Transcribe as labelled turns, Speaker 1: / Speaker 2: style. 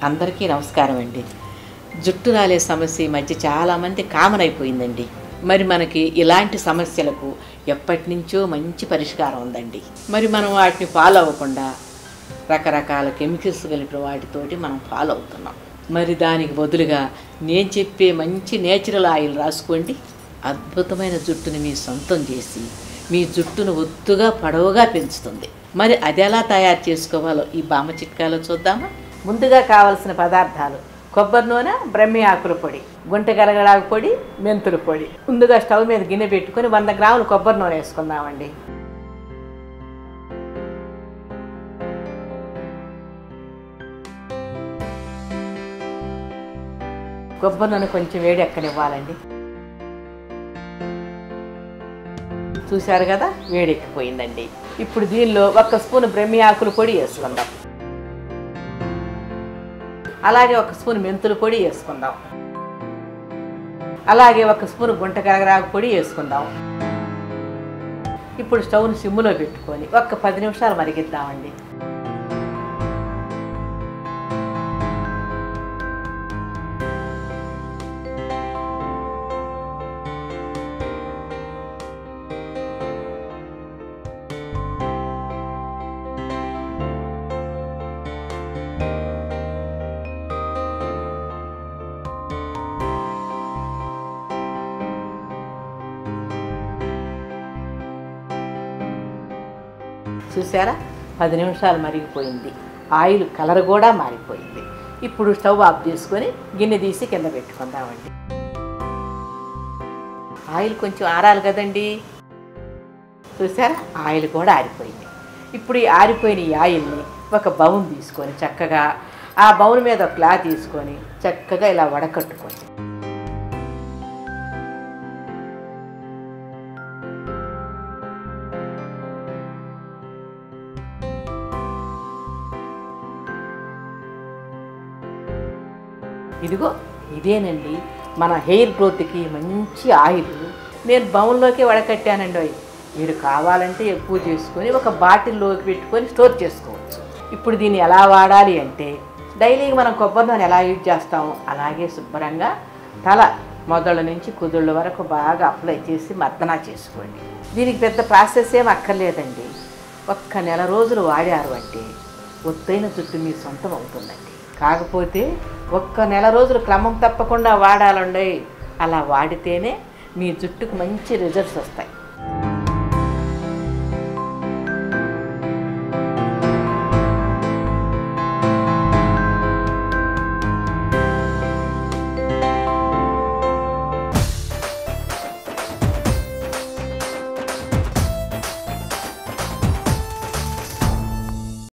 Speaker 1: అందరికీ నమస్కారం అండి జుట్టు రాలే సమస్య ఈ మధ్య చాలామంది కామన్ అయిపోయిందండి మరి మనకి ఇలాంటి సమస్యలకు ఎప్పటి నుంచో మంచి పరిష్కారం ఉందండి మరి మనం వాటిని ఫాలో అవ్వకుండా రకరకాల కెమికల్స్ కలిపిన వాటితోటి మనం ఫాలో అవుతున్నాం మరి దానికి బదులుగా నేను చెప్పే మంచి నేచురల్ ఆయిల్ రాసుకోండి అద్భుతమైన జుట్టుని మీ సొంతం చేసి మీ జుట్టును ఒత్తుగా పొడవుగా పెంచుతుంది మరి అది ఎలా తయారు చేసుకోవాలో ఈ బామ్మ చిట్కాలో చూద్దామా ముందుగా కావలసిన పదార్థాలు కొబ్బరి నూనె బ్రహ్మి ఆకుల పొడి గుంట గలగడాకు పొడి మెంతుల పొడి ముందుగా స్టవ్ మీద గిన్నె పెట్టుకొని వంద గ్రాములు కొబ్బరి నూనె వేసుకుందామండి కొబ్బరి నూనె కొంచెం వేడి ఎక్కనివ్వాలండి చూశారు కదా వేడెక్కిపోయిందండి ఇప్పుడు దీనిలో ఒక్క స్పూన్ బ్రహ్మి ఆకుల పొడి వేసుకుందాం అలాగే ఒక స్పూన్ మెంతుల పొడి వేసుకుందాం అలాగే ఒక స్పూన్ గుంట కరగరాకు పొడి వేసుకుందాం ఇప్పుడు స్టవ్ని సిమ్ములో పెట్టుకొని ఒక్క పది నిమిషాలు మరిగిద్దామండి చూసారా పది నిమిషాలు మరిగిపోయింది ఆయిల్ కలర్ కూడా మారిపోయింది ఇప్పుడు స్టవ్ ఆఫ్ చేసుకొని గిన్నె తీసి కింద పెట్టుకుందామండి ఆయిల్ కొంచెం ఆరాలి కదండి చూసారా ఆయిల్ కూడా ఆరిపోయింది ఇప్పుడు ఈ ఆరిపోయిన ఈ ఆయిల్ని ఒక బౌన్ తీసుకొని చక్కగా ఆ బౌన్ మీద ఒక క్లాత్ తీసుకొని చక్కగా ఇలా వడకట్టుకోండి ఇదిగో ఇదేనండి మన హెయిర్ గ్రోత్కి మంచి ఆయిల్ నేను బౌన్లోకి వడకట్టానండి అవి మీరు కావాలంటే ఎక్కువ చేసుకొని ఒక బాటిల్లోకి పెట్టుకొని స్టోర్ చేసుకోవచ్చు ఇప్పుడు దీన్ని ఎలా వాడాలి అంటే డైలీ మనం కొబ్బరి నూనె ఎలా యూజ్ చేస్తామో అలాగే శుభ్రంగా తల మొదళ్ళ నుంచి కుదుళ్ళ వరకు బాగా అప్లై చేసి మర్దనా చేసుకోండి దీనికి పెద్ద ప్రాసెస్ ఏం అక్కర్లేదండి ఒక్క నెల రోజులు వాడారు అంటే ఒత్తైన జుట్టు మీ సొంతం అవుతుందండి కాకపోతే ఒక్క నెల రోజులు క్రమం తప్పకుండా వాడాలండి అలా వాడితేనే మీ జుట్టుకు మంచి రిజల్ట్స్ వస్తాయి